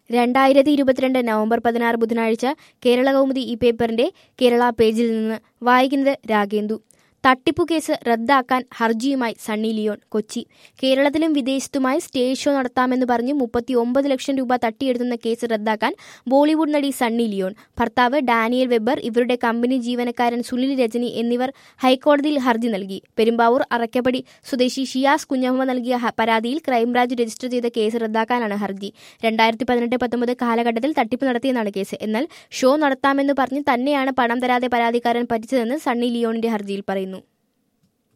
രണ്ടായിരത്തി ഇരുപത്തിരണ്ട് നവംബർ പതിനാറ് ബുധനാഴ്ച കേരള കൗമുദി ഈ പേപ്പറിന്റെ കേരള പേജിൽ നിന്ന് വായിക്കുന്നത് രാഗേന്ദു തട്ടിപ്പു കേസ് റദ്ദാക്കാൻ ഹർജിയുമായി സണ്ണി ലിയോൺ കൊച്ചി കേരളത്തിലും വിദേശത്തുമായി സ്റ്റേജ് ഷോ നടത്താമെന്ന് പറഞ്ഞ് മുപ്പത്തി ഒമ്പത് ലക്ഷം രൂപ തട്ടിയെടുത്തുന്ന കേസ് റദ്ദാക്കാൻ ബോളിവുഡ് നടി സണ്ണി ലിയോൺ ഭർത്താവ് ഡാനിയൽ വെബർ ഇവരുടെ കമ്പനി ജീവനക്കാരൻ സുനിൽ രജനി എന്നിവർ ഹൈക്കോടതിയിൽ ഹർജി നൽകി പെരുമ്പാവൂർ അറക്കപ്പടി സ്വദേശി ഷിയാസ് കുഞ്ഞമ്മ നൽകിയ ഹ- പരാതിയിൽ ക്രൈംബ്രാഞ്ച് രജിസ്റ്റർ ചെയ്ത കേസ് റദ്ദാക്കാനാണ് ഹർജി രണ്ടായിരത്തി പതിനെട്ട് പത്തൊമ്പത് കാലഘട്ടത്തിൽ തട്ടിപ്പ് നടത്തിയെന്നാണ് കേസ് എന്നാൽ ഷോ നടത്താമെന്ന് പറഞ്ഞ് തന്നെയാണ് പണം തരാതെ പരാതിക്കാരൻ പറ്റിച്ചതെന്ന് സണ്ണി ലിയോണിന്റെ ഹർജിയിൽ പറയുന്നു